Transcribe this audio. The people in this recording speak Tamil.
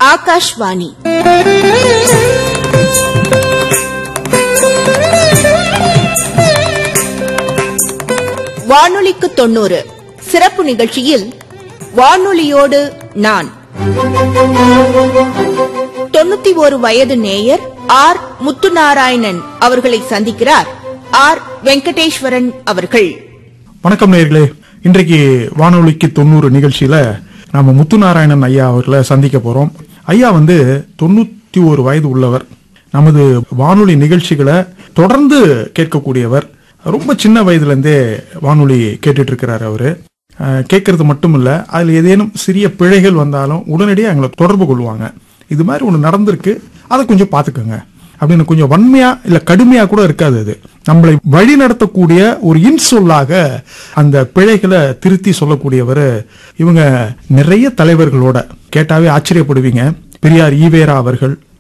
ஆகாஷ்வாணி வானொலிக்கு தொண்ணூறு சிறப்பு நிகழ்ச்சியில் வானொலியோடு நான் தொண்ணூத்தி ஒரு வயது நேயர் ஆர் முத்துநாராயணன் அவர்களை சந்திக்கிறார் ஆர் வெங்கடேஸ்வரன் அவர்கள் வணக்கம் நேயர்களே இன்றைக்கு வானொலிக்கு தொண்ணூறு நிகழ்ச்சியில நாம முத்துநாராயணன் ஐயா அவர்களை சந்திக்க போறோம் ஐயா வந்து தொண்ணூத்தி ஒரு வயது உள்ளவர் நமது வானொலி நிகழ்ச்சிகளை தொடர்ந்து கேட்கக்கூடியவர் ரொம்ப சின்ன வயதுல இருந்தே வானொலி கேட்டுட்டு இருக்கிறாரு அவரு அஹ், கேட்கறது மட்டும் இல்ல அதுல ஏதேனும் சிறிய பிழைகள் வந்தாலும் உடனடியாக எங்களை தொடர்பு கொள்வாங்க இது மாதிரி ஒன்று நடந்திருக்கு அதை கொஞ்சம் பார்த்துக்கோங்க அப்படின்னு கொஞ்சம் வன்மையா இல்ல கடுமையா கூட இருக்காது அது நம்மளை வழி நடத்தக்கூடிய ஒரு இன்சொல்லாக அந்த பிழைகளை திருத்தி சொல்லக்கூடியவர் இவங்க நிறைய தலைவர்களோட கேட்டாவே ஆச்சரியப்படுவீங்க பெரியார் ஈவேரா அவர்கள்